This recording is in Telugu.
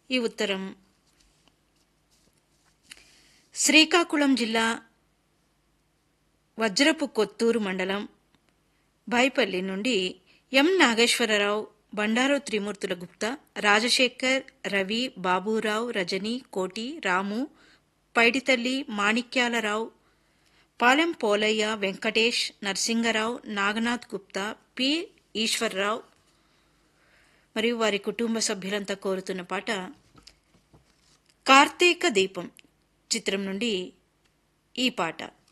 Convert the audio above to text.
ఈ ఉత్తరం శ్రీకాకుళం జిల్లా వజ్రపు కొత్తూరు మండలం బైపల్లి నుండి ఎం నాగేశ్వరరావు బండారు త్రిమూర్తుల గుప్తా రాజశేఖర్ రవి బాబురావు రజని కోటి రాము పైడితల్లి మాణిక్యాలరావు పాలెం పోలయ్య వెంకటేష్ నరసింగరావు నాగనాథ్ గుప్తా పి ఈశ్వరరావు మరియు వారి కుటుంబ సభ్యులంతా కోరుతున్న పాట కార్తీక దీపం చిత్రం నుండి ఈ పాట